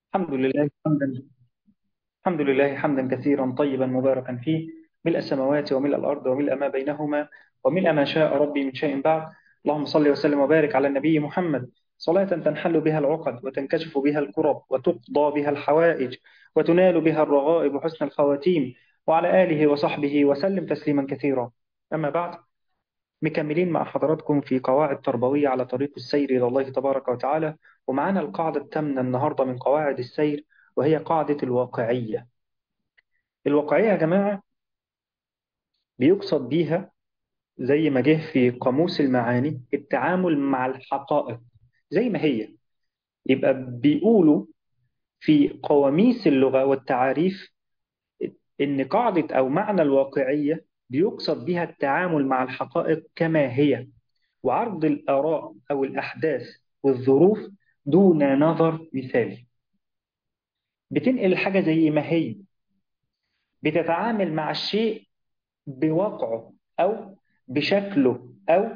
الحمد لله حمدا الحمد لله حمدا كثيرا طيبا مباركا فيه ملء السماوات وملء الأرض وملء ما بينهما وملء ما شاء ربي من شيء بعد اللهم صل وسلم وبارك على النبي محمد صلاة تنحل بها العقد وتنكشف بها الكرب وتقضى بها الحوائج وتنال بها الرغائب وحسن الخواتيم وعلى آله وصحبه وسلم تسليما كثيرا أما بعد مكملين مع حضراتكم في قواعد تربوية على طريق السير إلى الله تبارك وتعالى ومعانا القاعدة الثامنة النهاردة من قواعد السير وهي قاعدة الواقعية الواقعية يا جماعة بيقصد بيها زي ما جه في قاموس المعاني التعامل مع الحقائق زي ما هي يبقى بيقولوا في قواميس اللغة والتعاريف إن قاعدة أو معنى الواقعية بيقصد بها التعامل مع الحقائق كما هي وعرض الآراء أو الأحداث والظروف دون نظر مثالي بتنقل الحاجة زي ما هي بتتعامل مع الشيء بواقعه أو بشكله أو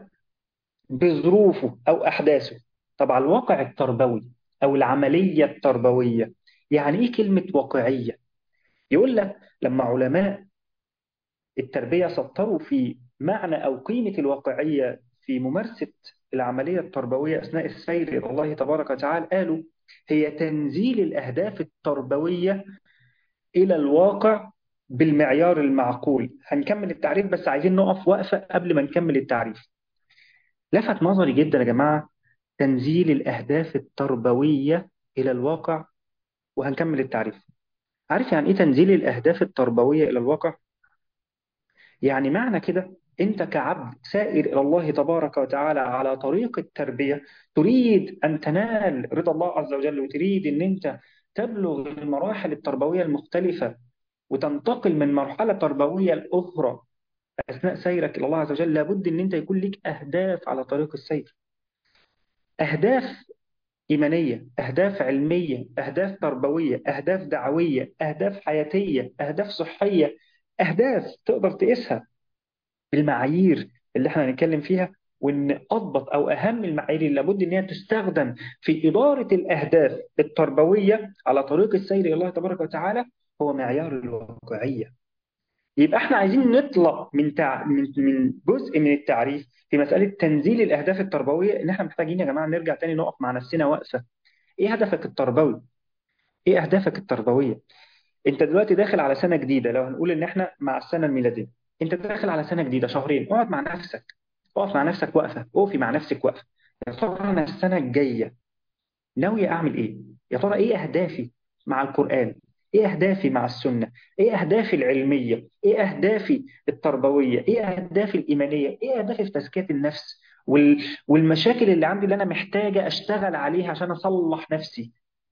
بظروفه أو أحداثه طبعا الواقع التربوي أو العملية التربوية يعني إيه كلمة واقعية؟ يقول لك لما علماء التربية سطروا في معنى أو قيمة الواقعية في ممارسة العملية التربوية أثناء السير إلى الله تبارك وتعالى قالوا هي تنزيل الأهداف التربوية إلى الواقع بالمعيار المعقول هنكمل التعريف بس عايزين نقف وقفة قبل ما نكمل التعريف لفت نظري جدا يا جماعة تنزيل الأهداف التربوية إلى الواقع وهنكمل التعريف عارف يعني إيه تنزيل الأهداف التربوية إلى الواقع؟ يعني معنى كده أنت كعبد سائر إلى الله تبارك وتعالى على طريق التربية تريد أن تنال رضا الله عز وجل وتريد أن أنت تبلغ المراحل التربوية المختلفة وتنتقل من مرحلة تربوية لأخرى أثناء سيرك إلى الله عز وجل لابد أن أنت يكون لك أهداف على طريق السير أهداف إيمانية أهداف علمية أهداف تربوية أهداف دعوية أهداف حياتية أهداف صحية أهداف تقدر تقيسها بالمعايير اللي احنا هنتكلم فيها وان اضبط او اهم المعايير اللي لابد ان هي تستخدم في اداره الاهداف التربويه على طريق السير الى الله تبارك وتعالى هو معيار الواقعيه. يبقى احنا عايزين نطلع من تع... من من جزء من التعريف في مساله تنزيل الاهداف التربويه ان احنا محتاجين يا جماعه نرجع تاني نقف مع نفسنا وقفه. ايه هدفك التربوي؟ ايه اهدافك التربويه؟ انت دلوقتي داخل على سنه جديده لو هنقول ان احنا مع السنه الميلاديه انت داخل على سنه جديده شهرين اقعد مع نفسك اقف مع نفسك وقفه اقفي مع نفسك وقفه يا ترى انا السنه الجايه ناوي اعمل ايه يا ترى ايه اهدافي مع القران ايه اهدافي مع السنه ايه اهدافي العلميه ايه اهدافي التربويه ايه اهدافي الايمانيه ايه اهدافي في تزكيه النفس وال... والمشاكل اللي عندي اللي انا محتاجه اشتغل عليها عشان اصلح نفسي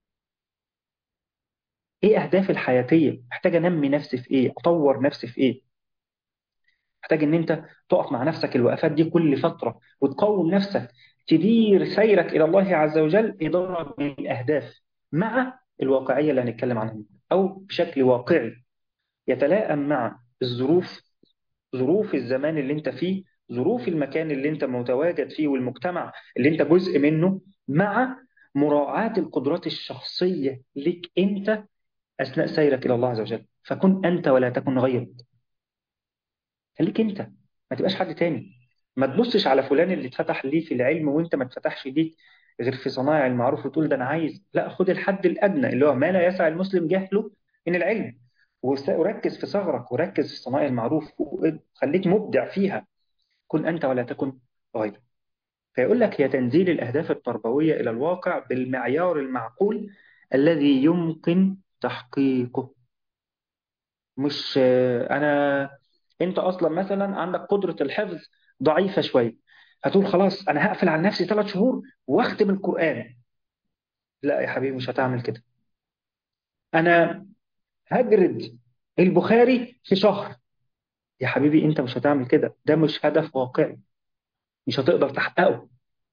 ايه اهدافي الحياتيه محتاج انمي نفسي في ايه اطور نفسي في ايه محتاج ان انت تقف مع نفسك الوقفات دي كل فتره وتقوم نفسك تدير سيرك الى الله عز وجل اداره بالاهداف مع الواقعيه اللي هنتكلم عنها او بشكل واقعي يتلائم مع الظروف ظروف الزمان اللي انت فيه ظروف المكان اللي انت متواجد فيه والمجتمع اللي انت جزء منه مع مراعاة القدرات الشخصية لك انت أثناء سيرك إلى الله عز وجل فكن أنت ولا تكن غيرك خليك أنت ما تبقاش حد تاني ما تبصش على فلان اللي اتفتح ليه في العلم وانت ما اتفتحش ليك غير في صنائع المعروف وتقول ده انا عايز لا خد الحد الادنى اللي هو ما لا يسع المسلم جهله من العلم وركز في صغرك وركز في صنائع المعروف وخليك مبدع فيها كن انت ولا تكن غيرك فيقول لك هي تنزيل الاهداف التربويه الى الواقع بالمعيار المعقول الذي يمكن تحقيقه مش انا انت اصلا مثلا عندك قدره الحفظ ضعيفه شويه هتقول خلاص انا هقفل على نفسي ثلاث شهور واختم القران لا يا حبيبي مش هتعمل كده انا هجرد البخاري في شهر يا حبيبي انت مش هتعمل كده ده مش هدف واقعي مش هتقدر تحققه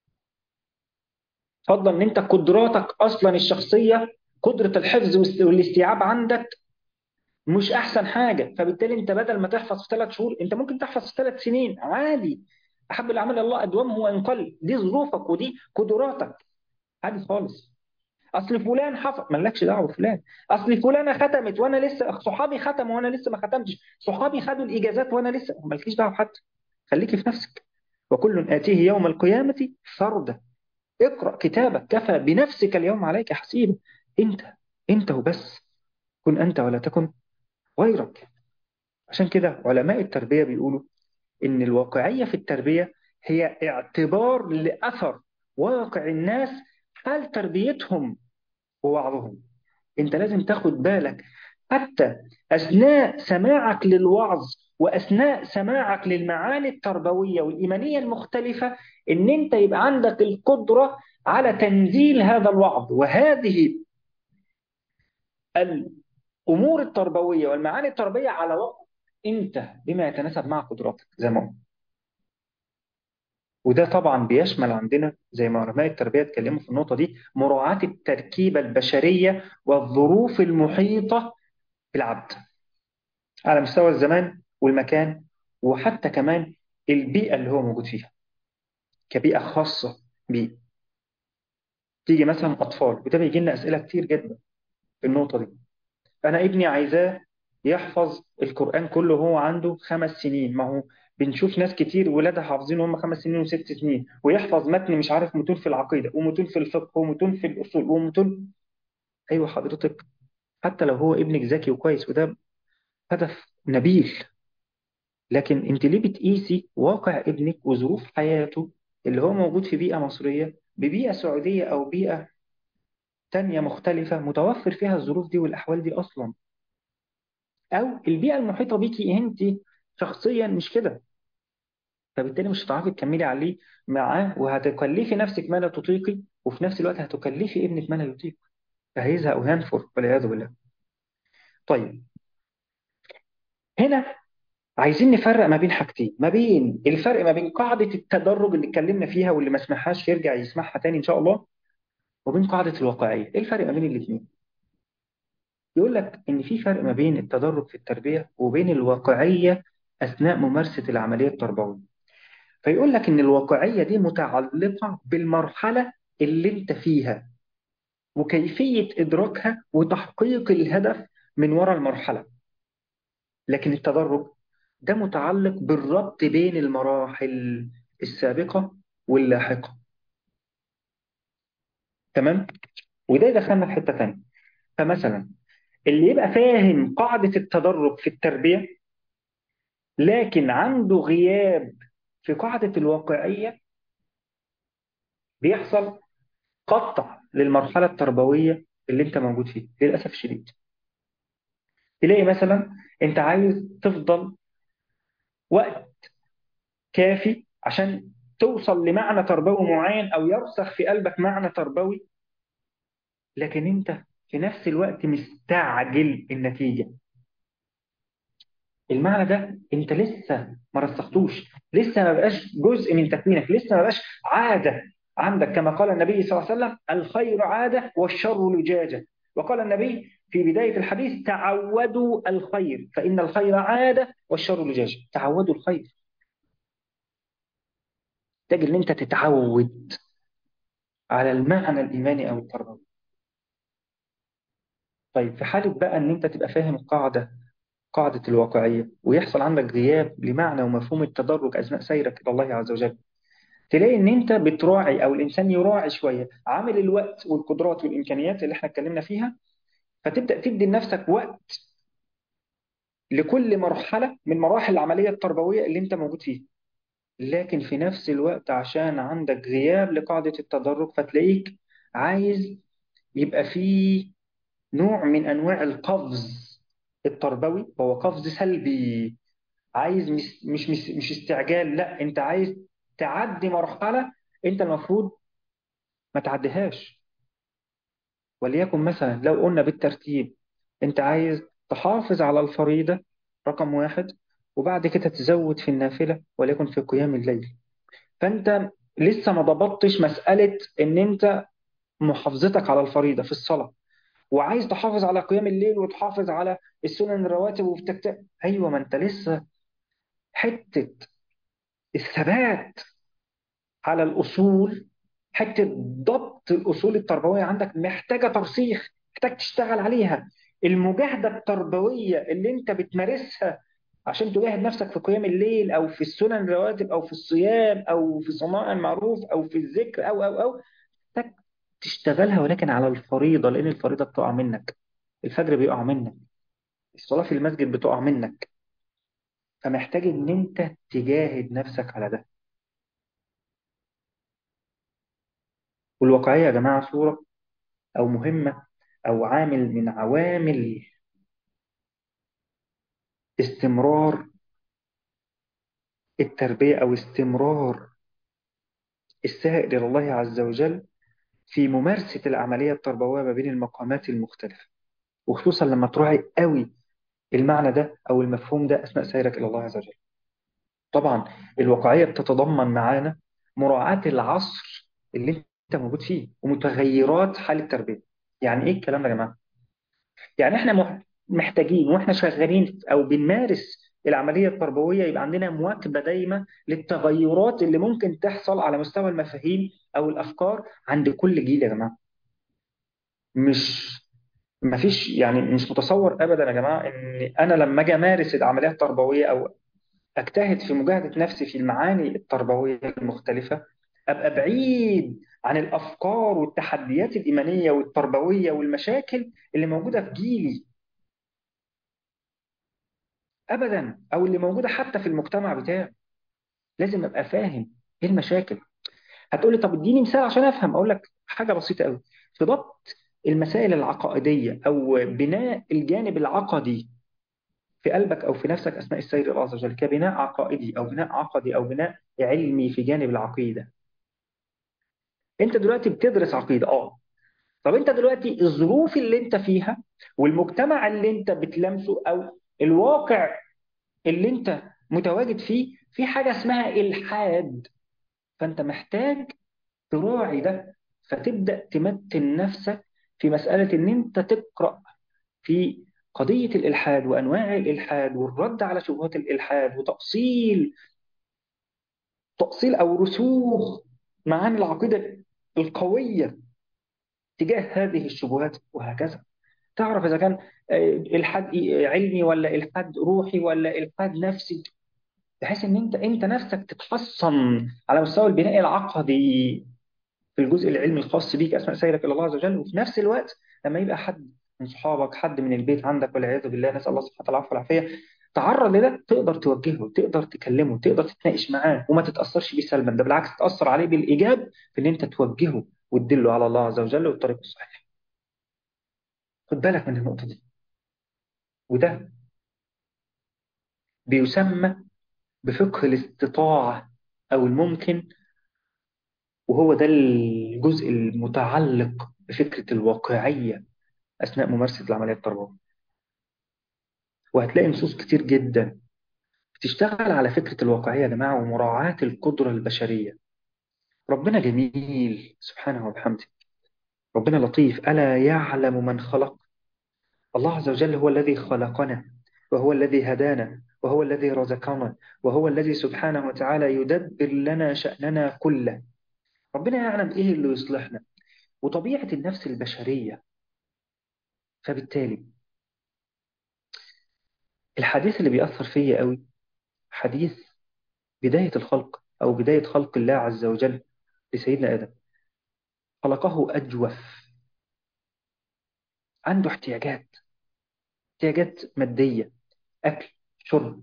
فضلا ان انت قدراتك اصلا الشخصيه قدره الحفظ والاستيعاب عندك مش احسن حاجه فبالتالي انت بدل ما تحفظ في ثلاث شهور انت ممكن تحفظ في ثلاث سنين عادي احب الاعمال الله ادومه وان قل دي ظروفك ودي قدراتك عادي خالص اصل فلان حصل مالكش دعوه بفلان اصل فلانه ختمت وانا لسه صحابي ختموا وانا لسه ما ختمتش صحابي خدوا الاجازات وانا لسه مالكيش دعوه بحد خليكي في نفسك وكل اتيه يوم القيامه فردا اقرا كتابك كفى بنفسك اليوم عليك حسيبا انت انت وبس كن انت ولا تكن غيرك عشان كده علماء التربيه بيقولوا ان الواقعيه في التربيه هي اعتبار لاثر واقع الناس حال تربيتهم ووعظهم انت لازم تاخد بالك حتى اثناء سماعك للوعظ واثناء سماعك للمعاني التربويه والايمانيه المختلفه ان انت يبقى عندك القدره على تنزيل هذا الوعظ وهذه الامور التربويه والمعاني التربويه على وقت انت بما يتناسب مع قدراتك زي ما قلنا وده طبعا بيشمل عندنا زي ما علماء التربية اتكلموا في النقطة دي مراعاة التركيبة البشرية والظروف المحيطة بالعبد على مستوى الزمان والمكان وحتى كمان البيئة اللي هو موجود فيها كبيئة خاصة بيه تيجي مثلا أطفال وده بيجي لنا أسئلة كتير جدا في النقطة دي أنا ابني عايزاه يحفظ القرآن كله وهو عنده خمس سنين ما هو بنشوف ناس كتير ولادها حافظين وهم خمس سنين وست سنين ويحفظ متن مش عارف متون في العقيدة ومتون في الفقه ومتون في الأصول ومتون أيوة حضرتك حتى لو هو ابنك ذكي وكويس وده هدف نبيل لكن انت ليه بتقيسي واقع ابنك وظروف حياته اللي هو موجود في بيئة مصرية ببيئة سعودية أو بيئة تانية مختلفة متوفر فيها الظروف دي والأحوال دي أصلا أو البيئة المحيطة بيكي أنت شخصيا مش كده فبالتالي مش هتعرفي تكملي عليه معاه وهتكلفي نفسك ما لا تطيقي وفي نفس الوقت هتكلفي ابنك ما لا يطيق فهيزهق وينفر والعياذ بالله طيب هنا عايزين نفرق ما بين حاجتين ما بين الفرق ما بين قاعدة التدرج اللي اتكلمنا فيها واللي ما سمعهاش يرجع يسمعها تاني إن شاء الله وبين قاعدة الواقعية إيه الفرق ما بين الاثنين يقول لك إن في فرق ما بين التدرج في التربية وبين الواقعية أثناء ممارسة العملية التربوية فيقول لك إن الواقعية دي متعلقة بالمرحلة اللي أنت فيها وكيفية إدراكها وتحقيق الهدف من وراء المرحلة لكن التدرج ده متعلق بالربط بين المراحل السابقة واللاحقة تمام؟ وده يدخلنا في حتة تانية فمثلا اللي يبقى فاهم قاعدة التدرج في التربية لكن عنده غياب في قاعدة الواقعية بيحصل قطع للمرحلة التربوية اللي انت موجود فيها للأسف الشديد تلاقي مثلا انت عايز تفضل وقت كافي عشان توصل لمعنى تربوي معين او يرسخ في قلبك معنى تربوي لكن انت في نفس الوقت مستعجل النتيجة المعنى ده انت لسه ما رسختوش لسه ما بقاش جزء من تكوينك لسه ما بقاش عادة عندك كما قال النبي صلى الله عليه وسلم الخير عادة والشر لجاجة وقال النبي في بداية الحديث تعودوا الخير فإن الخير عادة والشر لجاجة تعودوا الخير تجد ان انت تتعود على المعنى الإيماني أو التربوي طيب في حالة بقى ان انت تبقى فاهم القاعدة قاعدة الواقعية ويحصل عندك غياب لمعنى ومفهوم التدرج أثناء سيرك إلى الله عز وجل تلاقي إن أنت بتراعي أو الإنسان يراعي شوية عامل الوقت والقدرات والإمكانيات اللي إحنا اتكلمنا فيها فتبدأ تدي لنفسك وقت لكل مرحلة من مراحل العملية التربوية اللي أنت موجود فيها لكن في نفس الوقت عشان عندك غياب لقاعدة التدرج فتلاقيك عايز يبقى فيه نوع من أنواع القفز التربوي هو قفز سلبي عايز مش مش مش, مش استعجال لا انت عايز تعدي مرحلة انت المفروض ما تعديهاش وليكن مثلا لو قلنا بالترتيب انت عايز تحافظ على الفريضة رقم واحد وبعد كده تزود في النافلة وليكن في قيام الليل فانت لسه ما ضبطتش مسألة ان انت محافظتك على الفريضة في الصلاة وعايز تحافظ على قيام الليل وتحافظ على السنن الرواتب وبتكتب ايوه ما انت لسه حته الثبات على الاصول حته ضبط الاصول التربويه عندك محتاجه ترسيخ محتاج تشتغل عليها المجاهده التربويه اللي انت بتمارسها عشان تجاهد نفسك في قيام الليل او في السنن الرواتب او في الصيام او في صناعة المعروف او في الذكر او او او محتاج تشتغلها ولكن على الفريضه لان الفريضه بتقع منك الفجر بيقع منك الصلاه في المسجد بتقع منك فمحتاج ان انت تجاهد نفسك على ده والواقعيه يا جماعه صوره او مهمه او عامل من عوامل استمرار التربيه او استمرار السائر الى الله عز وجل في ممارسه العمليه التربويه ما بين المقامات المختلفه وخصوصا لما تراعي قوي المعنى ده او المفهوم ده اثناء سيرك الى الله عز وجل طبعا الواقعيه بتتضمن معانا مراعاه العصر اللي انت موجود فيه ومتغيرات حال التربيه يعني ايه الكلام ده يا جماعه يعني احنا مح- محتاجين واحنا شغالين او بنمارس العمليه التربويه يبقى عندنا مواكبه دايمه للتغيرات اللي ممكن تحصل على مستوى المفاهيم او الافكار عند كل جيل يا جماعه مش مفيش يعني مش متصور ابدا يا جماعه ان انا لما اجي امارس العمليات التربويه او اجتهد في مجاهده نفسي في المعاني التربويه المختلفه ابقى بعيد عن الافكار والتحديات الايمانيه والتربويه والمشاكل اللي موجوده في جيلي ابدا او اللي موجوده حتى في المجتمع بتاعي لازم ابقى فاهم ايه المشاكل هتقولي طب اديني مثال عشان افهم اقول لك حاجه بسيطه قوي في ضبط المسائل العقائديه او بناء الجانب العقدي في قلبك او في نفسك اثناء السير الى الله عز وجل كبناء عقائدي او بناء عقدي او بناء علمي في جانب العقيده انت دلوقتي بتدرس عقيده اه طب انت دلوقتي الظروف اللي انت فيها والمجتمع اللي انت بتلمسه او الواقع اللي انت متواجد فيه في حاجه اسمها الحاد فانت محتاج تراعي ده فتبدا تمتن نفسك في مساله ان انت تقرا في قضيه الالحاد وانواع الالحاد والرد على شبهات الالحاد وتاصيل تأصيل أو رسوخ معاني العقيدة القوية تجاه هذه الشبهات وهكذا تعرف إذا كان آه، إلحاد علمي ولا إلحاد روحي ولا إلحاد نفسي بحيث إن أنت أنت نفسك تتحصن على مستوى البناء العقدي في الجزء العلمي الخاص بيك أثناء سيرك إلى الله عز وجل وفي نفس الوقت لما يبقى حد من صحابك حد من البيت عندك والعياذ بالله نسأل الله سبحانه وتعالى العفو والعافية تعرض لده تقدر توجهه تقدر تكلمه تقدر تتناقش معاه وما تتأثرش بيه سلبا ده بالعكس تأثر عليه بالإيجاب في إن أنت توجهه وتدله على الله عز وجل والطريق الصحيح خد بالك من النقطة دي وده بيسمى بفقه الاستطاعة أو الممكن وهو ده الجزء المتعلق بفكرة الواقعية أثناء ممارسة العملية التربوية وهتلاقي نصوص كتير جدا بتشتغل على فكرة الواقعية يا جماعة ومراعاة القدرة البشرية ربنا جميل سبحانه وبحمده ربنا لطيف ألا يعلم من خلق الله عز وجل هو الذي خلقنا وهو الذي هدانا وهو الذي رزقنا وهو الذي سبحانه وتعالى يدبر لنا شأننا كله ربنا يعلم إيه اللي يصلحنا وطبيعة النفس البشرية فبالتالي الحديث اللي بيأثر فيا قوي حديث بداية الخلق أو بداية خلق الله عز وجل لسيدنا آدم خلقه أجوف عنده احتياجات احتياجات مادية أكل شرب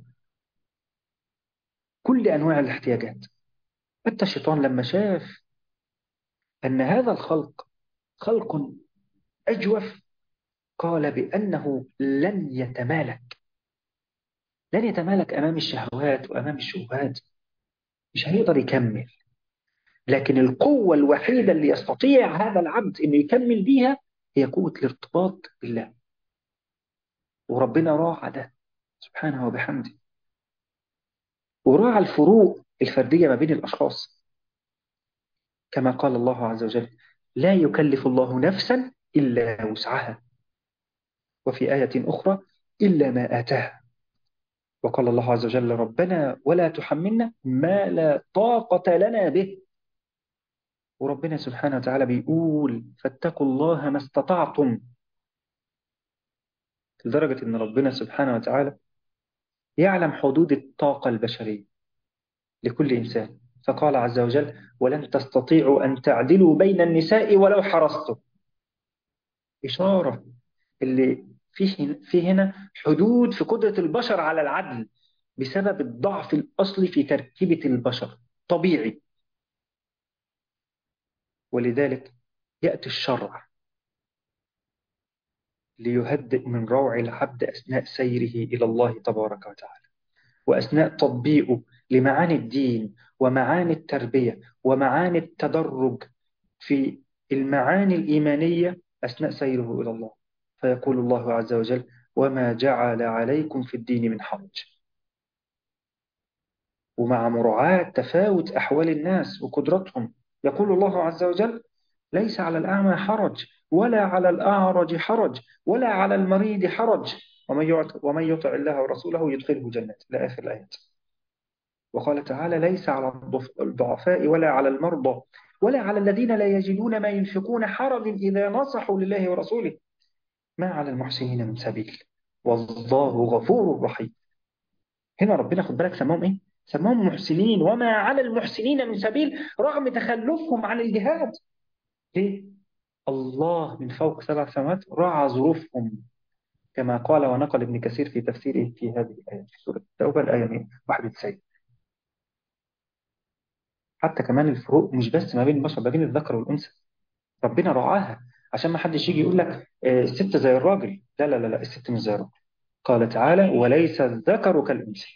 كل أنواع الاحتياجات حتى الشيطان لما شاف أن هذا الخلق خلق أجوف قال بأنه لن يتمالك لن يتمالك أمام الشهوات وأمام الشبهات مش هيقدر يكمل لكن القوة الوحيدة اللي يستطيع هذا العبد أنه يكمل بيها هي قوة الارتباط بالله وربنا راعى ده سبحانه وبحمده وراعى الفروق الفردية ما بين الأشخاص كما قال الله عز وجل لا يكلف الله نفسا إلا وسعها وفي آية أخرى إلا ما آتاها وقال الله عز وجل ربنا ولا تحملنا ما لا طاقة لنا به وربنا سبحانه وتعالى بيقول فاتقوا الله ما استطعتم لدرجة إن ربنا سبحانه وتعالى يعلم حدود الطاقة البشرية لكل إنسان فقال عز وجل ولن تستطيعوا أن تعدلوا بين النساء ولو حرصتم إشارة اللي فيه في هنا حدود في قدرة البشر على العدل بسبب الضعف الأصلي في تركيبة البشر طبيعي ولذلك يأتي الشرع ليهدئ من روع العبد أثناء سيره إلى الله تبارك وتعالى وأثناء تطبيقه لمعاني الدين ومعاني التربية ومعاني التدرج في المعاني الإيمانية أثناء سيره إلى الله فيقول الله عز وجل وما جعل عليكم في الدين من حرج ومع مراعاة تفاوت أحوال الناس وقدرتهم يقول الله عز وجل ليس على الأعمى حرج ولا على الأعرج حرج ولا على المريض حرج ومن يطع, ومن يطع الله ورسوله يدخله جنات إلى آخر الآيات وقال تعالى ليس على الضعفاء ولا على المرضى ولا على الذين لا يجدون ما ينفقون حرج إذا نصحوا لله ورسوله ما على المحسنين من سبيل والله غفور رحيم هنا ربنا خد بالك سماهم ايه سماهم محسنين وما على المحسنين من سبيل رغم تخلفهم عن الجهاد ليه الله من فوق سبع سماوات راعى ظروفهم كما قال ونقل ابن كثير في تفسيره في هذه الآية في سورة التوبة الآية 91 حتى كمان الفروق مش بس ما بين البشر ما بين الذكر والأنثى ربنا رعاها عشان ما حدش يجي يقول لك آه، الست زي الراجل لا لا لا لا الست مش زي الراجل قال تعالى وليس الذكر كالأنثى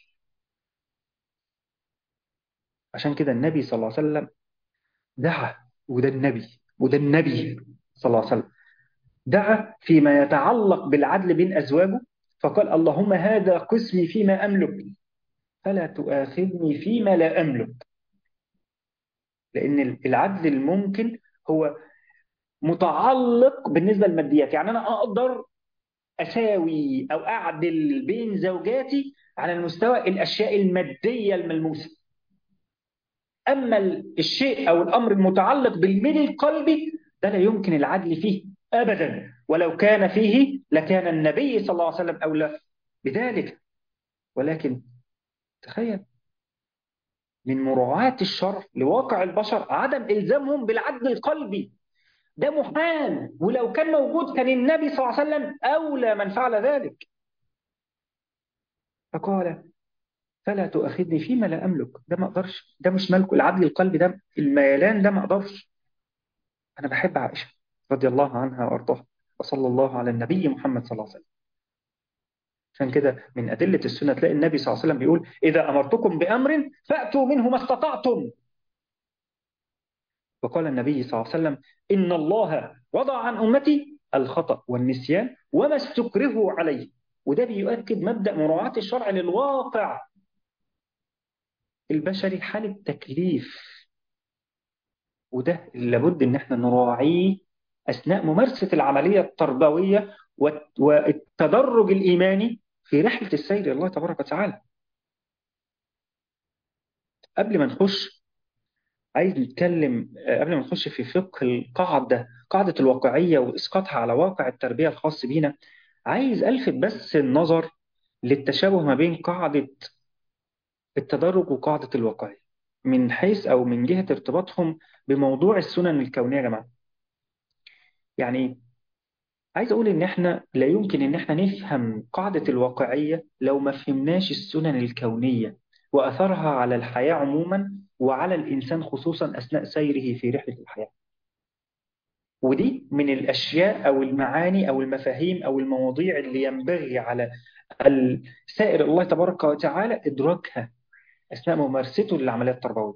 عشان كده النبي صلى الله عليه وسلم دعا وده النبي وده النبي صلى الله عليه وسلم دعا فيما يتعلق بالعدل بين أزواجه فقال اللهم هذا قسمي فيما أملك فلا تؤاخذني فيما لا أملك لأن العدل الممكن هو متعلق بالنسبة للماديات يعني أنا أقدر أساوي أو أعدل بين زوجاتي على المستوى الأشياء المادية الملموسة أما الشيء أو الأمر المتعلق بالميل القلبي ده لا يمكن العدل فيه أبدا ولو كان فيه لكان النبي صلى الله عليه وسلم أولى بذلك ولكن تخيل من مراعاة الشرع لواقع البشر عدم إلزامهم بالعدل القلبي ده محال ولو كان موجود كان النبي صلى الله عليه وسلم أولى من فعل ذلك فقال فلا تؤاخذني فيما لا أملك ده ما أقدرش ده مش ملك العدل القلبي ده الميلان ده ما أقدرش أنا بحب عائشة رضي الله عنها وأرضاها وصلى الله على النبي محمد صلى الله عليه وسلم عشان كده من أدلة السنة تلاقي النبي صلى الله عليه وسلم بيقول إذا أمرتكم بأمر فأتوا منه ما استطعتم وقال النبي صلى الله عليه وسلم إن الله وضع عن أمتي الخطأ والنسيان وما استكرهوا عليه وده بيؤكد مبدأ مراعاة الشرع للواقع البشري حالة تكليف وده اللي لابد ان احنا نراعيه اثناء ممارسة العملية التربوية والتدرج الايماني في رحلة السير الى الله تبارك وتعالى قبل ما نخش عايز نتكلم قبل ما نخش في فقه القاعدة قاعدة الواقعية وإسقاطها على واقع التربية الخاص بينا عايز ألفت بس النظر للتشابه ما بين قاعدة التدرج وقاعدة الواقعية من حيث أو من جهة ارتباطهم بموضوع السنن الكونية يا جماعة يعني عايز أقول إن إحنا لا يمكن إن إحنا نفهم قاعدة الواقعية لو ما فهمناش السنن الكونية وأثرها على الحياة عموما وعلى الإنسان خصوصا أثناء سيره في رحلة الحياة ودي من الأشياء أو المعاني أو المفاهيم أو المواضيع اللي ينبغي على السائر الله تبارك وتعالى إدراكها أثناء ممارسته للعمليات التربوية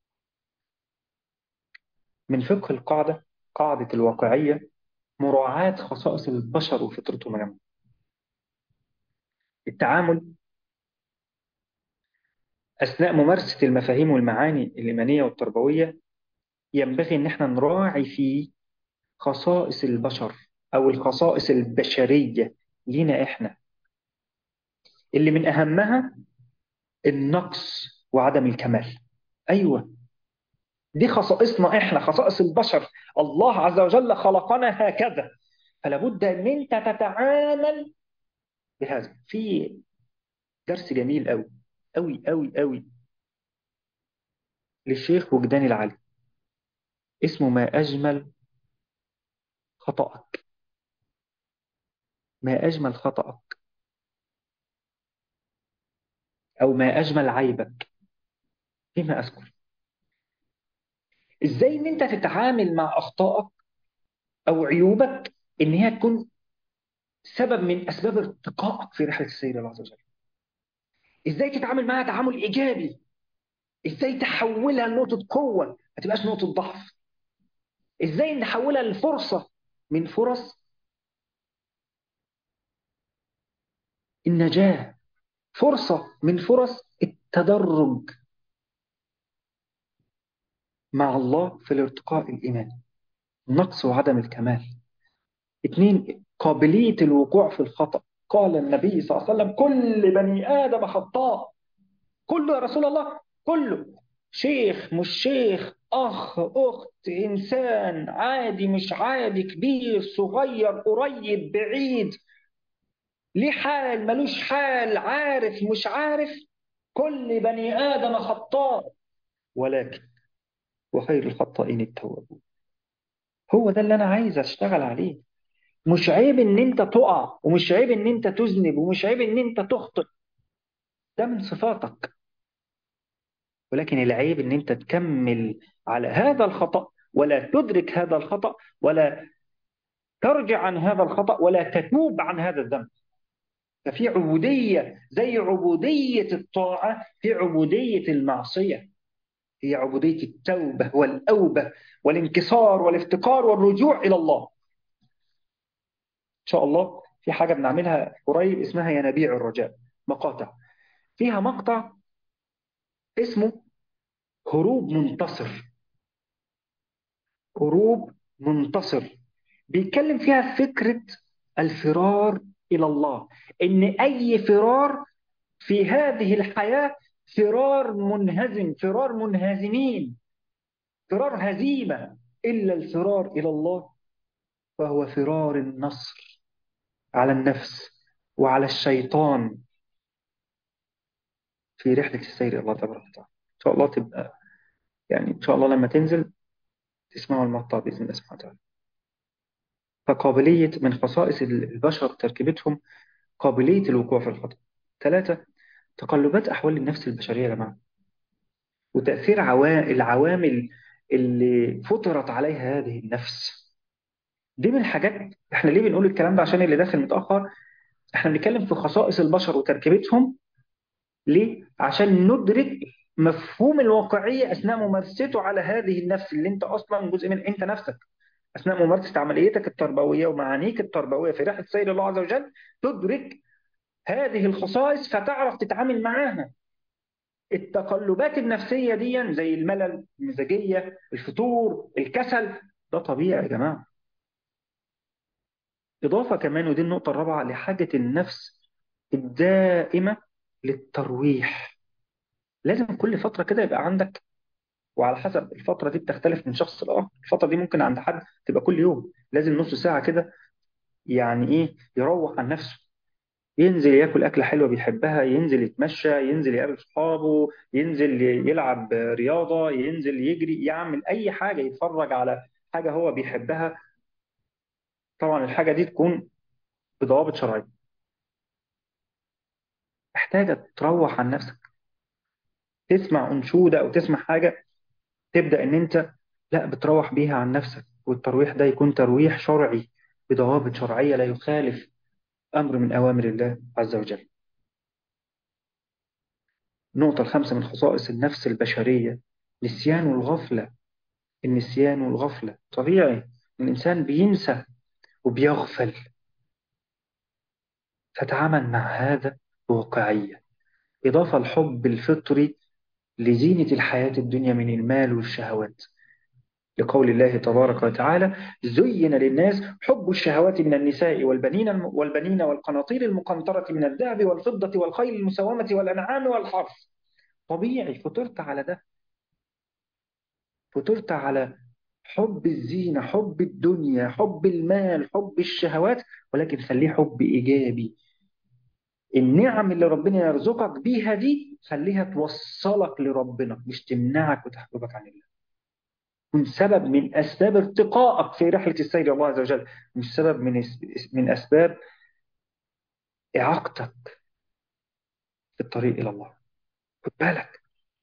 من فقه القاعدة قاعدة الواقعية مراعاة خصائص البشر وفطرتهم يا جماعة التعامل أثناء ممارسة المفاهيم والمعاني الإيمانية والتربوية ينبغي إن احنا نراعي فيه خصائص البشر أو الخصائص البشرية لينا إحنا اللي من أهمها النقص وعدم الكمال أيوة دي خصائصنا احنا خصائص البشر الله عز وجل خلقنا هكذا فلا بد ان انت تتعامل بهذا في درس جميل قوي قوي قوي قوي للشيخ وجدان العلي اسمه ما أجمل خطأك ما أجمل خطأك أو ما أجمل عيبك فيما أذكر إزاي إن أنت تتعامل مع أخطائك أو عيوبك إن هي تكون سبب من أسباب ارتقائك في رحلة السيد الله عز وجل إزاي تتعامل معها تعامل إيجابي إزاي تحولها لنقطة قوة ما تبقاش نقطة ضعف إزاي نحولها لفرصة من فرص النجاة فرصة من فرص التدرج مع الله في الارتقاء الإيماني النقص وعدم الكمال اثنين قابلية الوقوع في الخطأ قال النبي صلى الله عليه وسلم كل بني آدم خطاء كله يا رسول الله كله شيخ مش شيخ أخ أخت إنسان عادي مش عادي كبير صغير قريب بعيد ليه حال ملوش حال عارف مش عارف كل بني آدم خطاء ولكن وخير الخطائين التوابون هو ده اللي أنا عايز أشتغل عليه مش عيب إن أنت تقع ومش عيب إن أنت تذنب ومش عيب إن أنت تخطئ ده من صفاتك ولكن العيب إن أنت تكمل على هذا الخطأ ولا تدرك هذا الخطأ ولا ترجع عن هذا الخطأ ولا تتوب عن هذا الذنب ففي عبودية زي عبودية الطاعة في عبودية المعصية هي عبودية التوبة والأوبة والانكسار والافتقار والرجوع إلى الله إن شاء الله في حاجة بنعملها قريب اسمها ينابيع الرجاء مقاطع فيها مقطع اسمه هروب منتصر هروب منتصر بيتكلم فيها فكرة الفرار إلى الله إن أي فرار في هذه الحياة فرار منهزم فرار منهزمين فرار هزيمة إلا الفرار إلى الله فهو فرار النصر على النفس وعلى الشيطان في رحلة السير إلى الله تبارك وتعالى إن شاء الله تبقى يعني إن شاء الله لما تنزل تسمعوا المقطع بإذن الله سبحانه وتعالى فقابلية من خصائص البشر تركيبتهم قابلية الوقوع في الخطأ ثلاثة تقلبات أحوال النفس البشرية يا جماعة وتأثير عوا... العوامل اللي فطرت عليها هذه النفس دي من الحاجات احنا ليه بنقول الكلام ده عشان اللي داخل متأخر احنا بنتكلم في خصائص البشر وتركيبتهم ليه؟ عشان ندرك مفهوم الواقعية أثناء ممارسته على هذه النفس اللي أنت أصلا جزء من أنت نفسك أثناء ممارسة عمليتك التربوية ومعانيك التربوية في رحلة سير الله عز وجل تدرك هذه الخصائص فتعرف تتعامل معاها التقلبات النفسية دي زي الملل المزاجية الفتور الكسل ده طبيعي يا جماعة إضافة كمان ودي النقطة الرابعة لحاجة النفس الدائمة للترويح لازم كل فترة كده يبقى عندك وعلى حسب الفترة دي بتختلف من شخص لآخر الفترة دي ممكن عند حد تبقى كل يوم لازم نص ساعة كده يعني إيه يروح عن نفسه ينزل ياكل أكلة حلوة بيحبها ينزل يتمشى ينزل يقابل صحابه ينزل يلعب رياضة ينزل يجري يعمل أي حاجة يتفرج على حاجة هو بيحبها طبعا الحاجة دي تكون بضوابط شرعية محتاجة تروح عن نفسك تسمع أنشودة أو تسمع حاجة تبدأ إن أنت لا بتروح بيها عن نفسك والترويح ده يكون ترويح شرعي بضوابط شرعية لا يخالف أمر من أوامر الله عز وجل النقطة الخامسة من خصائص النفس البشرية نسيان والغفلة النسيان والغفلة طبيعي الإنسان بينسى وبيغفل فتعامل مع هذا بواقعية إضافة الحب الفطري لزينة الحياة الدنيا من المال والشهوات لقول الله تبارك وتعالى زين للناس حب الشهوات من النساء والبنين والبنين والقناطير المقنطرة من الذهب والفضة والخيل المسومة والأنعام والحرث طبيعي فطرت على ده فطرت على حب الزينة حب الدنيا حب المال حب الشهوات ولكن خليه حب إيجابي النعم اللي ربنا يرزقك بيها دي خليها توصلك لربنا مش تمنعك وتحجبك عن الله كن سبب من أسباب ارتقائك في رحلة السير الله عز وجل مش سبب من من أسباب إعاقتك في الطريق إلى الله خد بالك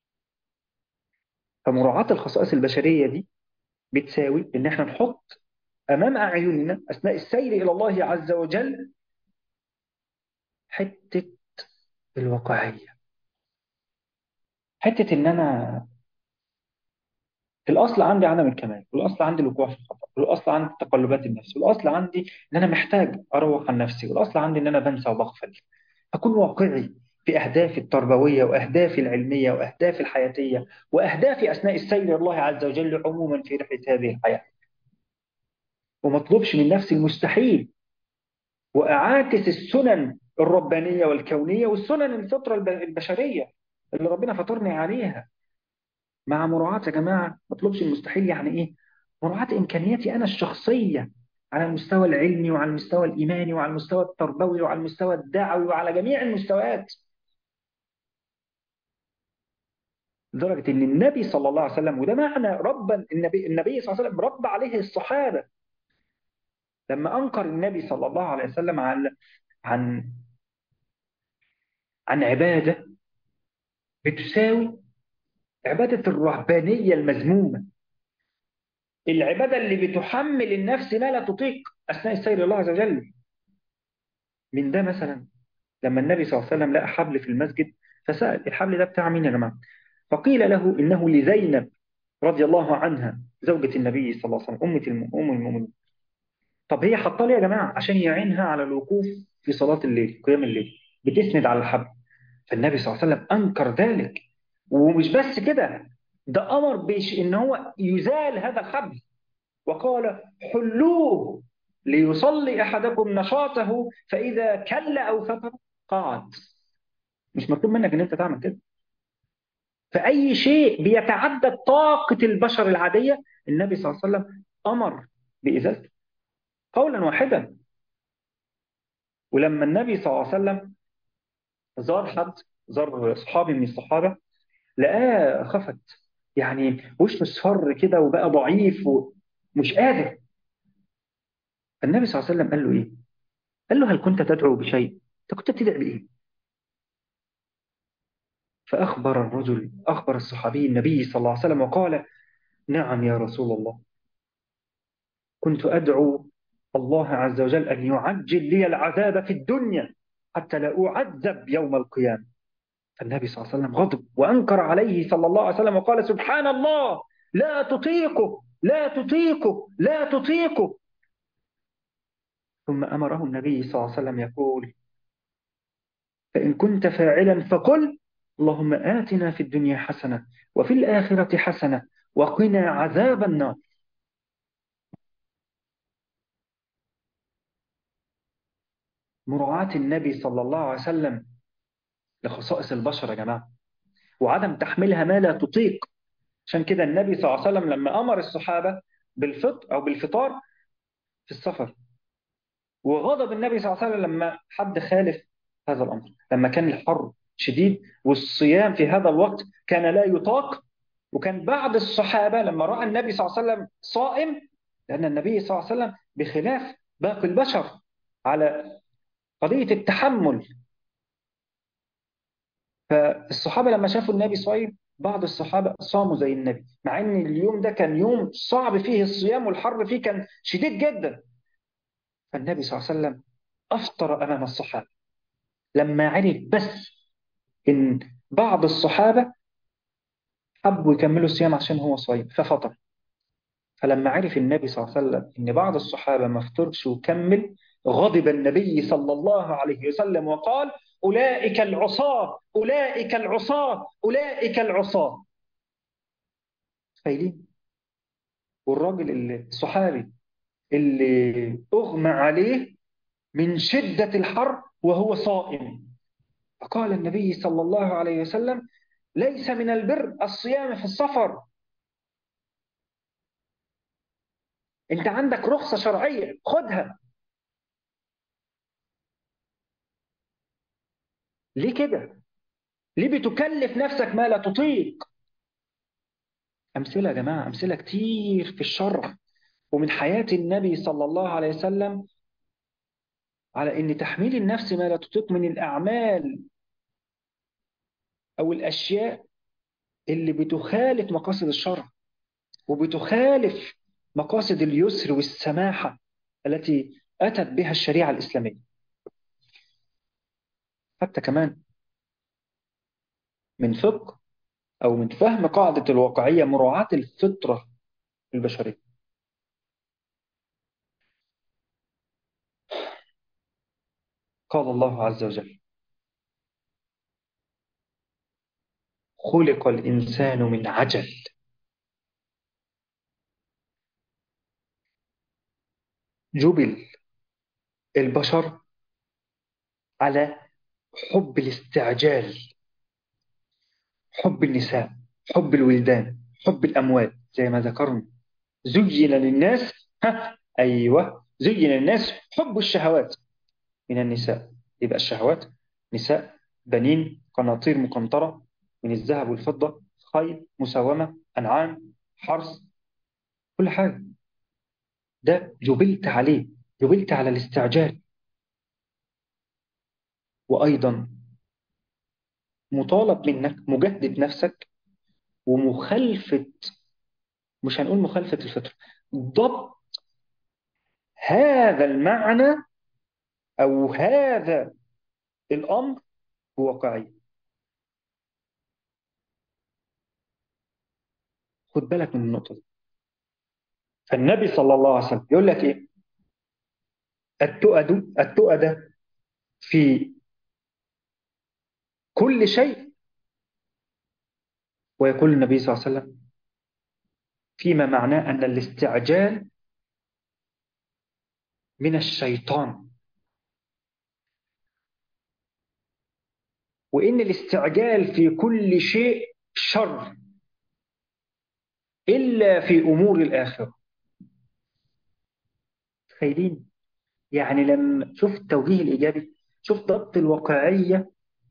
فمراعاة الخصائص البشرية دي بتساوي إن احنا نحط أمام أعيننا أثناء السير إلى الله عز وجل حتة الواقعية حتة إن أنا الأصل عندي عدم الكمال والأصل عندي الوقوع في الخطأ والأصل عندي تقلبات النفس والأصل عندي إن أنا محتاج أروح عن نفسي والأصل عندي إن أنا بنسى وبغفل أكون واقعي في أهدافي التربوية وأهدافي العلمية وأهدافي الحياتية وأهدافي أثناء السير إلى الله عز وجل عموما في رحلة هذه الحياة وما اطلبش من نفسي المستحيل وأعاكس السنن الربانية والكونية والسنن الفطرة البشرية اللي ربنا فطرني عليها مع مراعاة يا جماعة ما اطلبش المستحيل يعني إيه؟ مراعاة إمكانياتي أنا الشخصية على المستوى العلمي وعلى المستوى الإيماني وعلى المستوى التربوي وعلى المستوى الدعوي وعلى جميع المستويات لدرجة إن النبي صلى الله عليه وسلم وده معنى ربا النبي النبي صلى الله عليه وسلم رب عليه الصحابة لما أنكر النبي صلى الله عليه وسلم عن عن عن عبادة بتساوي عبادة الرهبانية المذمومة العبادة اللي بتحمل النفس ما لا تطيق أثناء السير الله عز وجل من ده مثلا لما النبي صلى الله عليه وسلم لقى حبل في المسجد فسأل الحبل ده بتاع مين يا جماعة فقيل له إنه لزينب رضي الله عنها زوجة النبي صلى الله عليه وسلم أمة أم المؤمنين طب هي حاطه لي يا جماعة عشان يعينها على الوقوف في صلاة الليل قيام الليل بتسند على الحبل فالنبي صلى الله عليه وسلم أنكر ذلك ومش بس كده ده أمر بيش إن هو يزال هذا الحبل وقال حلوه ليصلي أحدكم نشاطه فإذا كل أو فتر قعد مش مطلوب منك إن أنت تعمل كده فأي شيء بيتعدى طاقة البشر العادية النبي صلى الله عليه وسلم أمر بإزالته قولا واحدا ولما النبي صلى الله عليه وسلم زار حد زار صحابي من الصحابة لقاه خفت يعني وشه اصفر كده وبقى ضعيف ومش قادر النبي صلى الله عليه وسلم قال له ايه قال له هل كنت تدعو بشيء انت كنت بتدعي بايه فاخبر الرجل اخبر الصحابي النبي صلى الله عليه وسلم وقال نعم يا رسول الله كنت ادعو الله عز وجل ان يعجل لي العذاب في الدنيا حتى لا اعذب يوم القيامه فالنبي صلى الله عليه وسلم غضب وأنكر عليه صلى الله عليه وسلم وقال سبحان الله لا تطيقه لا تطيقه لا تطيقه ثم أمره النبي صلى الله عليه وسلم يقول فإن كنت فاعلا فقل اللهم آتنا في الدنيا حسنة وفي الآخرة حسنة وقنا عذاب النار مراعاة النبي صلى الله عليه وسلم لخصائص البشر يا جماعة وعدم تحملها ما لا تطيق عشان كده النبي صلى الله عليه وسلم لما أمر الصحابة بالفطر أو بالفطار في السفر وغضب النبي صلى الله عليه وسلم لما حد خالف هذا الأمر لما كان الحر شديد والصيام في هذا الوقت كان لا يطاق وكان بعض الصحابة لما رأى النبي صلى الله عليه وسلم صائم لأن النبي صلى الله عليه وسلم بخلاف باقي البشر على قضية التحمل فالصحابة لما شافوا النبي صايم بعض الصحابة صاموا زي النبي مع ان اليوم ده كان يوم صعب فيه الصيام والحر فيه كان شديد جدا فالنبي صلى الله عليه وسلم أفطر أمام الصحابة لما عرف بس إن بعض الصحابة حبوا يكملوا الصيام عشان هو صايم ففطر فلما عرف النبي صلى الله عليه وسلم إن بعض الصحابة ما فطرش وكمل غضب النبي صلى الله عليه وسلم وقال أولئك العصاة أولئك العصاة أولئك العصاة تخيلين والراجل اللي الصحابي اللي أغمى عليه من شدة الحر وهو صائم فقال النبي صلى الله عليه وسلم ليس من البر الصيام في السفر انت عندك رخصة شرعية خدها ليه كده ليه بتكلف نفسك ما لا تطيق أمثلة يا جماعة أمثلة كتير في الشرع ومن حياة النبي صلى الله عليه وسلم على أن تحميل النفس ما لا تطيق من الأعمال أو الأشياء اللي بتخالف مقاصد الشرع وبتخالف مقاصد اليسر والسماحة التي أتت بها الشريعة الإسلامية حتى كمان من فقه أو من فهم قاعدة الواقعية مراعاة الفطرة البشرية قال الله عز وجل خلق الإنسان من عجل جبل البشر على حب الاستعجال حب النساء حب الولدان حب الأموال زي ما ذكرنا زين للناس ها أيوة زين للناس حب الشهوات من النساء يبقى الشهوات نساء بنين قناطير مقنطرة من الذهب والفضة خيل مساومة أنعام حرث كل حاجة ده جبلت عليه جبلت على الاستعجال وأيضا مطالب منك مجدد نفسك ومخالفة مش هنقول مخالفة الفطرة ضبط هذا المعنى أو هذا الأمر بواقعية خد بالك من النقطة دي فالنبي صلى الله عليه وسلم يقول لك إيه التؤد التؤد في كل شيء ويقول النبي صلى الله عليه وسلم فيما معناه أن الاستعجال من الشيطان وإن الاستعجال في كل شيء شر إلا في أمور الآخرة تخيلين يعني لما شوف التوجيه الإيجابي شوف ضبط الواقعية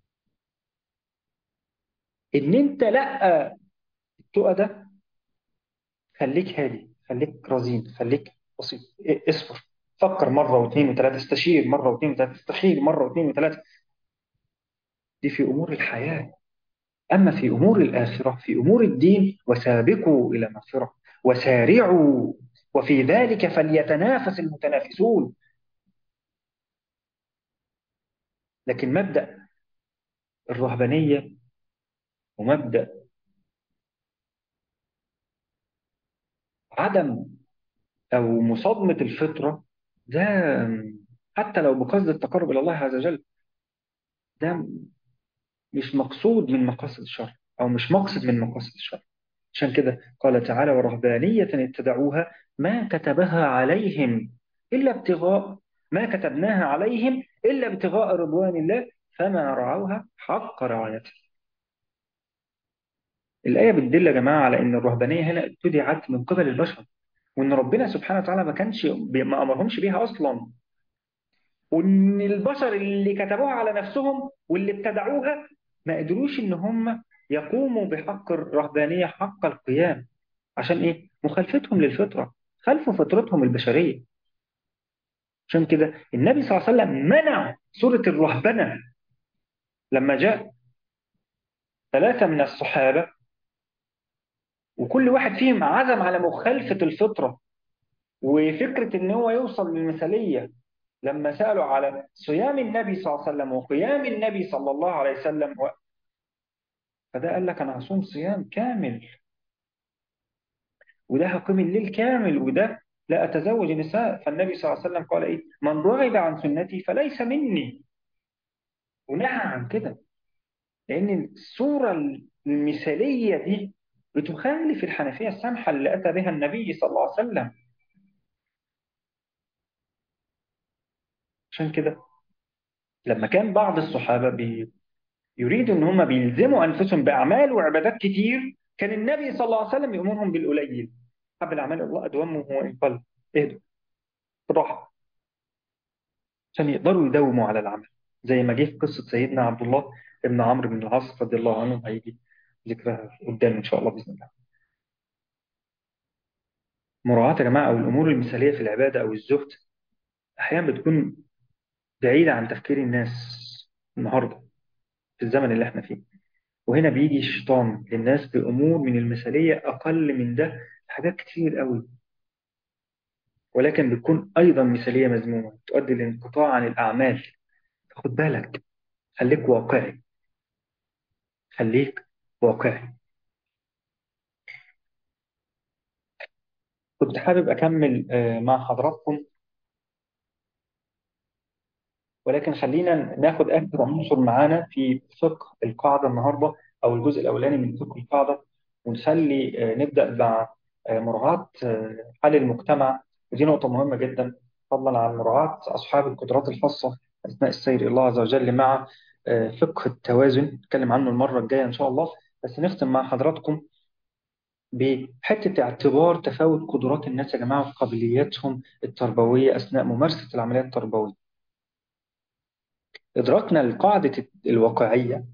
إن أنت لأ التقى ده خليك هادي خليك رزين خليك بسيط اصبر فكر مرة واثنين وثلاثة استشير مرة واثنين وثلاثة استخير مرة واثنين وثلاثة دي في أمور الحياة أما في أمور الآخرة في أمور الدين وسابقوا إلى مغفرة وسارعوا وفي ذلك فليتنافس المتنافسون لكن مبدأ الرهبانية ومبدأ عدم أو مصادمة الفطرة ده حتى لو بقصد التقرب إلى الله عز وجل ده مش مقصود من مقاصد الشرع أو مش مقصد من مقاصد الشرع عشان كده قال تعالى ورهبانية اتبعوها ما كتبها عليهم إلا ابتغاء ما كتبناها عليهم إلا ابتغاء رضوان الله فما رعوها حق رعايتها الآية بتدل يا جماعة على إن الرهبانية هنا ابتدعت من قبل البشر وإن ربنا سبحانه وتعالى ما كانش ما أمرهمش بيها أصلا وإن البشر اللي كتبوها على نفسهم واللي ابتدعوها ما قدروش إن هم يقوموا بحق الرهبانية حق القيام عشان إيه؟ مخالفتهم للفطرة خلفوا فطرتهم البشرية عشان كده النبي صلى الله عليه وسلم منع سورة الرهبنة لما جاء ثلاثة من الصحابة وكل واحد فيهم عزم على مخالفة الفطرة وفكرة إن هو يوصل للمثالية لما سألوا على صيام النبي صلى الله عليه وسلم وقيام النبي صلى الله عليه وسلم و... فده قال لك أنا هصوم صيام كامل وده هقيم الليل كامل وده لا أتزوج نساء فالنبي صلى الله عليه وسلم قال إيه من رغب عن سنتي فليس مني ونهى عن كده لأن الصورة المثالية دي بتخالف الحنفية السامحة اللي أتى بها النبي صلى الله عليه وسلم عشان كده لما كان بعض الصحابة بي يريدوا ان هم بيلزموا انفسهم باعمال وعبادات كتير كان النبي صلى الله عليه وسلم يامرهم بالقليل حب الاعمال الله ادومه وان قل اهدوا بالراحة عشان يقدروا يداوموا على العمل زي ما جه في قصة سيدنا عبد الله ابن عمرو بن العاص رضي الله عنه هيجي ذكرها قدام إن شاء الله بإذن الله مراعاة يا جماعة أو الأمور المثالية في العبادة أو الزهد أحيانا بتكون بعيدة عن تفكير الناس النهاردة في الزمن اللي احنا فيه وهنا بيجي الشيطان للناس بأمور من المثالية أقل من ده حاجات كتير قوي ولكن بتكون أيضا مثالية مذمومة تؤدي للانقطاع عن الأعمال خد بالك خليك واقعي خليك واقعي كنت حابب أكمل آه، مع حضراتكم ولكن خلينا ناخد آخر عنصر معانا في فقه القاعدة النهاردة أو الجزء الأولاني من فقه القاعدة ونخلي آه، نبدأ مع آه، مراعاة آه، حال المجتمع ودي نقطة مهمة جدا فضلا عن مراعاة أصحاب القدرات الخاصة أثناء السير إلى الله عز وجل مع آه، فقه التوازن نتكلم عنه المرة الجاية إن شاء الله بس نختم مع حضراتكم بحتة اعتبار تفاوت قدرات الناس يا جماعة وقابلياتهم التربوية أثناء ممارسة العمليات التربوية إدراكنا لقاعدة الواقعية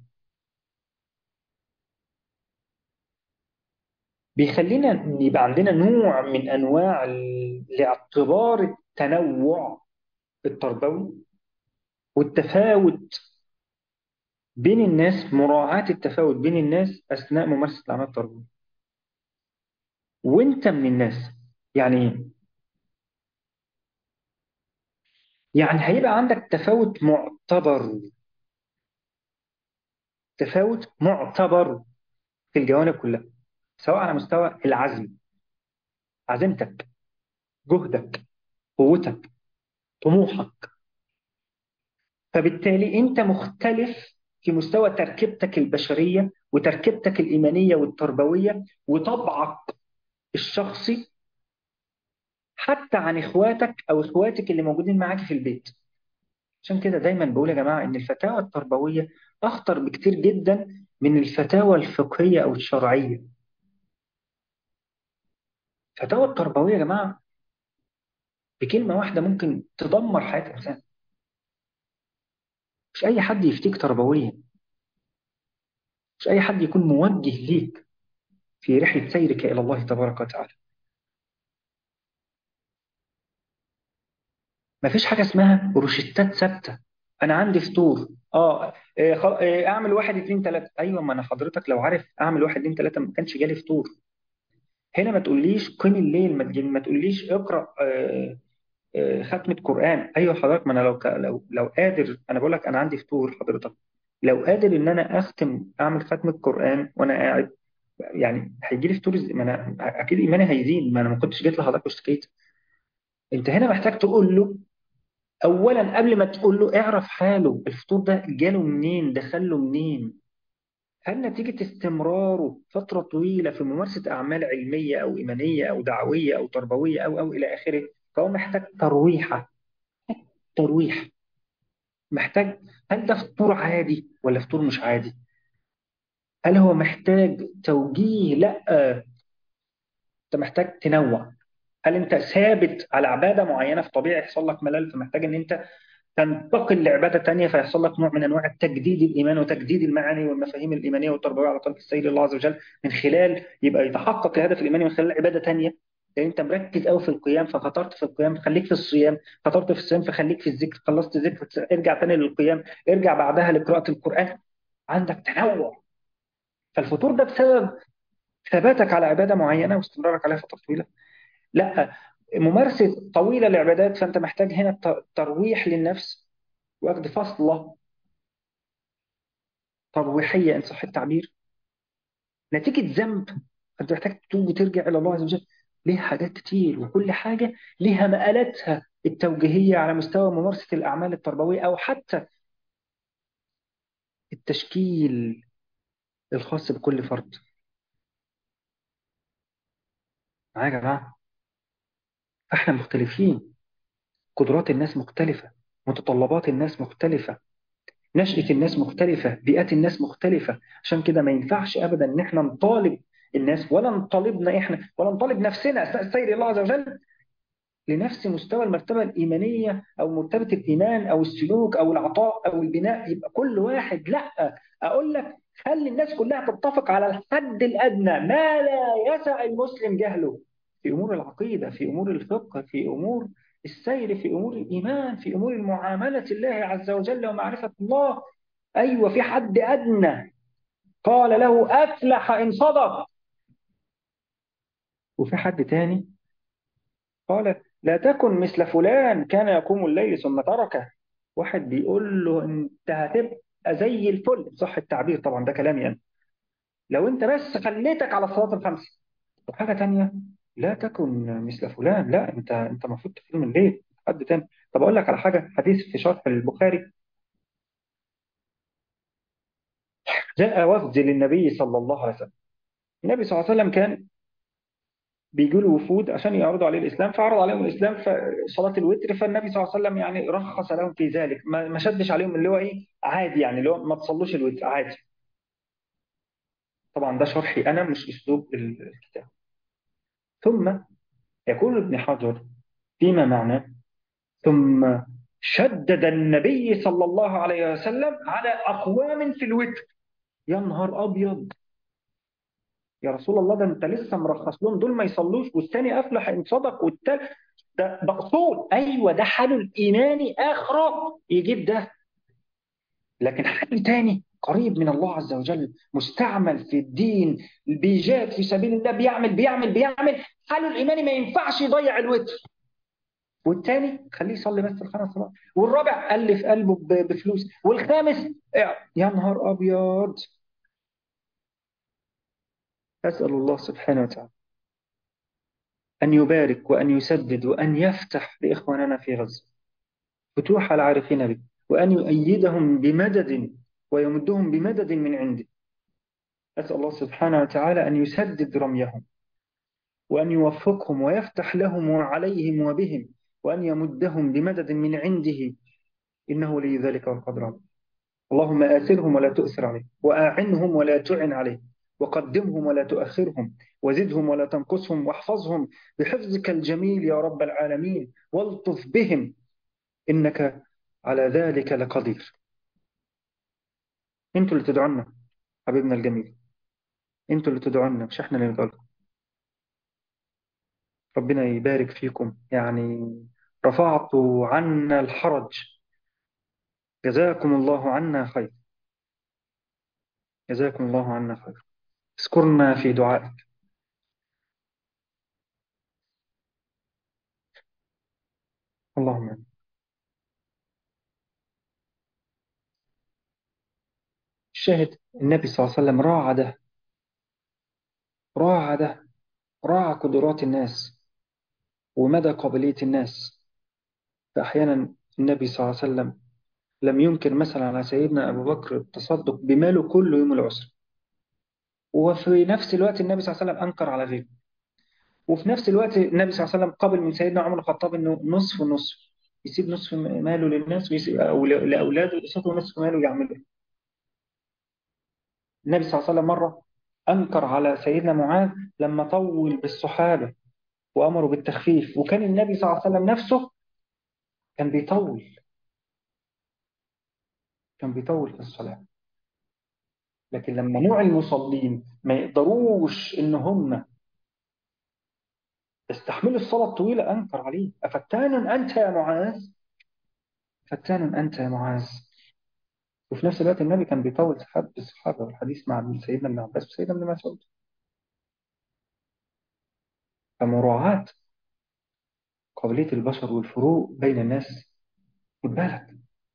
بيخلينا يبقى عندنا نوع من أنواع ال- الاعتبار التنوع التربوي والتفاوت بين الناس مراعاة التفاوت بين الناس أثناء ممارسة الأعمال التربوية وأنت من الناس يعني إيه؟ يعني هيبقى عندك تفاوت معتبر تفاوت معتبر في الجوانب كلها سواء على مستوى العزم عزيمتك جهدك قوتك طموحك فبالتالي أنت مختلف في مستوى تركيبتك البشرية وتركيبتك الإيمانية والتربوية وطبعك الشخصي حتى عن إخواتك أو إخواتك اللي موجودين معاك في البيت عشان كده دايما بقول يا جماعة إن الفتاوى التربوية أخطر بكتير جدا من الفتاوى الفقهية أو الشرعية الفتاوى التربوية يا جماعة بكلمة واحدة ممكن تدمر حياة إنسان مش أي حد يفتيك تربويا مش أي حد يكون موجه ليك في رحلة سيرك إلى الله تبارك وتعالى مفيش حاجة اسمها روشتات ثابتة أنا عندي فطور آه إيه، خ- إيه، أعمل واحد اتنين تلاتة أيوة ما أنا حضرتك لو عارف أعمل واحد اتنين تلاتة ما كانش جالي فطور هنا ما تقوليش قم الليل ما تجي- ما تقوليش اقرأ آه، آه، ختمة قرآن أيوة حضرتك ما أنا لو ك- لو لو قادر أنا بقول لك أنا عندي فطور حضرتك لو قادر إن أنا أختم أعمل ختمة قرآن وأنا قاعد يعني هيجي لي فطور إزاي؟ ما أنا أكيد إيماني هيزيد ما أنا ما كنتش جيت لحضرتك واشتكيت أنت هنا محتاج تقول له اولا قبل ما تقول له اعرف حاله الفطور ده جاله منين دخله منين هل نتيجة استمراره فترة طويلة في ممارسة أعمال علمية أو إيمانية أو دعوية أو تربوية أو أو إلى آخره فهو محتاج ترويحة ترويح محتاج هل ده فطور عادي ولا فطور مش عادي هل هو محتاج توجيه لا أنت محتاج تنوع هل أنت ثابت على عبادة معينة في طبيعي يحصل لك ملل فمحتاج إن أنت تنتقل لعبادة تانية فيحصل لك نوع من أنواع التجديد الإيمان وتجديد المعاني والمفاهيم الإيمانية والتربوية على طريق السيد الله عز وجل من خلال يبقى يتحقق الهدف الإيماني من خلال عبادة تانية لأن أنت مركز قوي في القيام ففطرت في القيام خليك في الصيام فطرت في الصيام فخليك في الذكر خلصت ذكر ارجع تاني للقيام ارجع بعدها لقراءة القرآن عندك تنوع فالفطور ده بسبب ثباتك على عبادة معينة واستمرارك عليها فترة طويلة لا ممارسة طويلة للعبادات فأنت محتاج هنا ت- ترويح للنفس واخد فصلة ترويحية إن صح التعبير نتيجة ذنب أنت محتاج تتوب وترجع إلى الله عز وجل ليها حاجات كتير وكل حاجة ليها مآلاتها التوجيهية على مستوى ممارسة الأعمال التربوية أو حتى التشكيل الخاص بكل فرد معايا يا جماعة فإحنا مختلفين قدرات الناس مختلفة متطلبات الناس مختلفة نشأة الناس مختلفة بيئات الناس مختلفة عشان كده ما ينفعش أبدا إن إحنا نطالب الناس ولا نطالبنا إحنا ولا نطالب نفسنا أثناء السير إلى الله عز وجل لنفس مستوى المرتبة الإيمانية أو مرتبة الإيمان أو السلوك أو العطاء أو البناء يبقى كل واحد لا أقول لك خلي الناس كلها تتفق على الحد الأدنى ما لا يسع المسلم جهله في أمور العقيدة في أمور الفقه في أمور السير في أمور الإيمان في أمور معاملة الله عز وجل ومعرفة الله أيوة في حد أدنى قال له أفلح إن صدق وفي حد تاني قال لا تكن مثل فلان كان يقوم الليل ثم تركه واحد بيقول له انت هتبقى زي الفل صح التعبير طبعا ده كلامي انا لو انت بس خليتك على الصلاه الخمس وحاجه تانية لا تكن مثل فلان لا انت انت المفروض تقوم الليل حد تاني طب اقول لك على حاجه حديث في شرح البخاري جاء وفد للنبي صلى الله عليه وسلم النبي صلى الله عليه وسلم كان بيجي له وفود عشان يعرضوا عليه الاسلام فعرض عليهم الاسلام في صلاه الوتر فالنبي صلى الله عليه وسلم يعني رخص لهم في ذلك ما ما شدش عليهم اللي هو ايه عادي يعني اللي هو ما تصلوش الوتر عادي طبعا ده شرحي انا مش اسلوب الكتاب ثم يقول ابن حجر فيما معناه ثم شدد النبي صلى الله عليه وسلم على اقوام في الوتر يا نهار ابيض يا رسول الله ده انت لسه مرخص لهم دول ما يصلوش والثاني افلح ان صدق والتالت ده ده اصول ايوه ده حاله الايماني اخره يجيب ده لكن حل تاني قريب من الله عز وجل مستعمل في الدين بيجاهد في سبيل الله بيعمل بيعمل بيعمل حاله الايماني ما ينفعش يضيع الوتر والتاني خليه يصلي بس الخمس صلوات والرابع الف قلبه ب- بفلوس والخامس يا نهار ابيض اسال الله سبحانه وتعالى أن يبارك وأن يسدد وأن يفتح لإخواننا في غزة فتوح العارفين به وأن يؤيدهم بمدد ويمدهم بمدد من عنده أسأل الله سبحانه وتعالى أن يسدد رميهم وأن يوفقهم ويفتح لهم وعليهم وبهم وأن يمدهم بمدد من عنده إنه ولي ذلك والقدر عليه اللهم آثرهم ولا تؤثر عليهم وأعنهم ولا تعن عليهم وقدمهم ولا تؤخرهم وزدهم ولا تنقصهم واحفظهم بحفظك الجميل يا رب العالمين والطف بهم إنك على ذلك لقدير انتوا اللي تدعونا حبيبنا الجميل انتوا اللي تدعونا مش احنا اللي ندعو ربنا يبارك فيكم يعني رفعتوا عنا الحرج جزاكم الله عنا خير جزاكم الله عنا خير اذكرنا في دعائك اللهم آمين. الشاهد النبي صلى الله عليه وسلم راعى ده راعى ده راعى قدرات الناس ومدى قابلية الناس فأحيانا النبي صلى الله عليه وسلم لم ينكر مثلا على سيدنا أبو بكر التصدق بماله كله يوم العسر وفي نفس الوقت النبي صلى الله عليه وسلم أنكر على غيره وفي نفس الوقت النبي صلى الله عليه وسلم قبل من سيدنا عمر الخطاب انه نصف نصف يسيب نصف ماله للناس ويسيب او لاولاده يسيبوا نصف ماله يعمله النبي صلى الله عليه وسلم مره انكر على سيدنا معاذ لما طول بالصحابه وامروا بالتخفيف وكان النبي صلى الله عليه وسلم نفسه كان بيطول كان بيطول في الصلاه لكن لما نوع المصلين ما يقدروش ان هم يستحملوا الصلاه الطويله انكر عليه افتان انت يا معاذ فتان انت يا معاذ وفي نفس الوقت النبي كان بيطول سحاب الصحابة والحديث مع سيدنا ابن عباس وسيدنا ابن مسعود فمراعاة قابلية البشر والفروق بين الناس خد بالك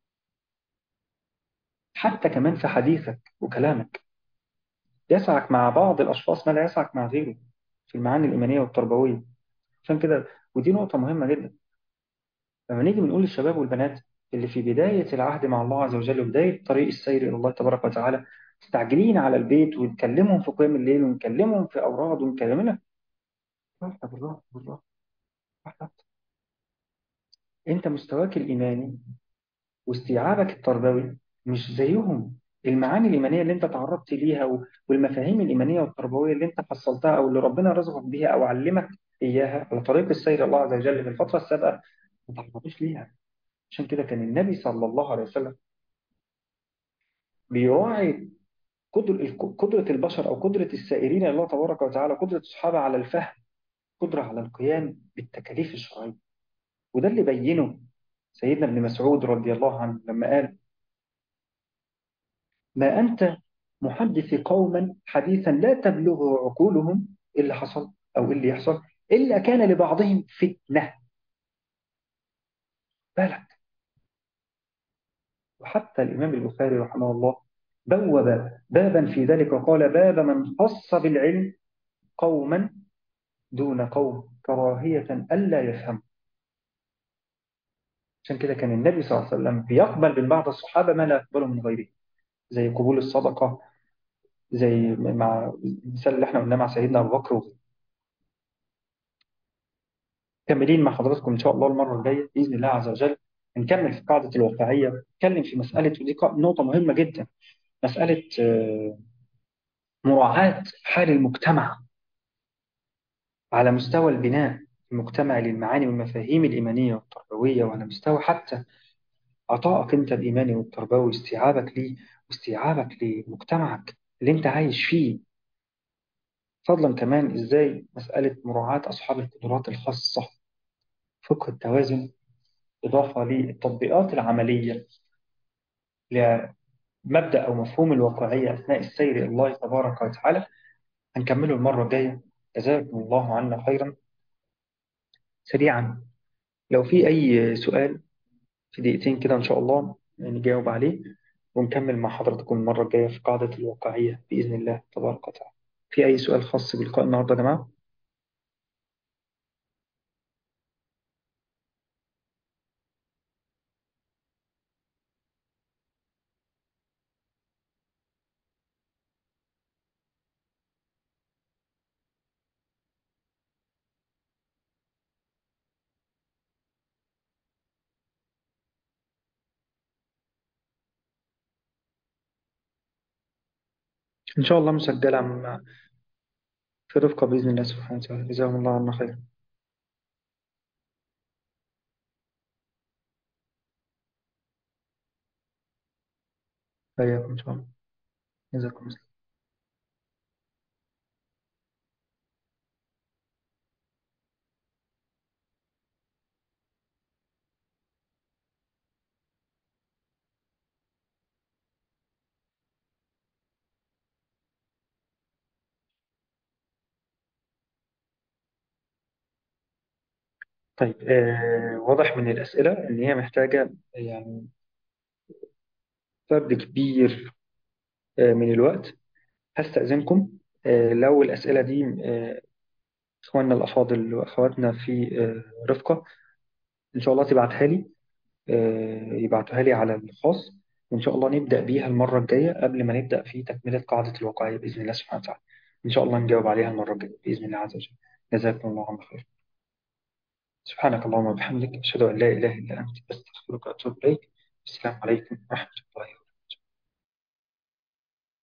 حتى كمان في حديثك وكلامك يسعك مع بعض الأشخاص ما لا يسعك مع غيره في المعاني الإيمانية والتربوية عشان كده ودي نقطة مهمة جدا لما نيجي بنقول للشباب والبنات اللي في بداية العهد مع الله عز وجل وبداية طريق السير إلى الله تبارك وتعالى مستعجلين على البيت ونكلمهم في قيام الليل ونكلمهم في أوراد ونكلمنا واحدة بالراحة بالراحة واحدة انت مستواك الايماني واستيعابك التربوي مش زيهم المعاني الايمانيه اللي انت تعرضت ليها و- والمفاهيم الايمانيه والتربويه اللي انت حصلتها او اللي ربنا رزقك بيها او علمك إياها على طريق السير إلى الله عز وجل في الفترة السابقة ما تعرضوش ليها عشان كده كان النبي صلى الله عليه وسلم بيراعي قدر قدرة البشر أو قدرة السائرين إلى الله تبارك وتعالى قدرة الصحابة على الفهم قدرة على القيام بالتكاليف الشرعية وده اللي بينه سيدنا ابن مسعود رضي الله عنه لما قال ما أنت محدث قوما حديثا لا تبلغ عقولهم إيه اللي حصل أو إيه اللي يحصل إلا كان لبعضهم فتنة بالك وحتى الإمام البخاري رحمه الله بوب بابا في ذلك وقال باب من خص بالعلم قوما دون قوم كراهية ألا يفهم عشان كده كان النبي صلى الله عليه وسلم بيقبل من بعض الصحابة ما لا يقبله من غيره زي قبول الصدقة زي مع المثال اللي احنا قلناه مع سيدنا أبو بكر مكملين مع حضراتكم إن شاء الله المرة الجاية بإذن الله عز وجل نكمل في قاعدة الواقعية نتكلم في مسألة ودي نقطة مهمة جدا مسألة مراعاة حال المجتمع على مستوى البناء المجتمعي للمعاني والمفاهيم الإيمانية والتربوية وعلى مستوى حتى عطائك أنت الإيماني والتربوي واستيعابك ليه واستيعابك لمجتمعك اللي أنت عايش فيه فضلا كمان إزاي مسألة مراعاة أصحاب القدرات الخاصة فقه التوازن إضافة للتطبيقات العملية لمبدأ أو مفهوم الواقعية أثناء السير إلى الله تبارك وتعالى هنكمله المرة الجاية جزاكم الله عنا خيرا سريعا لو في أي سؤال في دقيقتين كده إن شاء الله نجاوب عليه ونكمل مع حضراتكم المرة الجاية في قاعدة الواقعية بإذن الله تبارك وتعالى في أي سؤال خاص بلقاء النهاردة يا جماعة؟ إن شاء الله مسجلة مع- في رفقة بإذن الله سبحانه وتعالى جزاهم الله عنا خير إياكم إن شاء الله جزاكم الله طيب آه واضح من الأسئلة إن هي محتاجة يعني فرد كبير آه من الوقت هستأذنكم آه لو الأسئلة دي آه إخواننا الأفاضل وأخواتنا في آه رفقة إن شاء الله تبعتها لي آه يبعتوها لي على الخاص وإن شاء الله نبدأ بيها المرة الجاية قبل ما نبدأ في تكملة قاعدة الواقعية بإذن الله سبحانه وتعالى إن شاء الله نجاوب عليها المرة الجاية بإذن الله عز وجل جزاكم الله عنا خير سبحانك اللهم وبحمدك أشهد أن لا إله إلا أنت أستغفرك وأتوب إليك السلام عليكم ورحمة الله وبركاته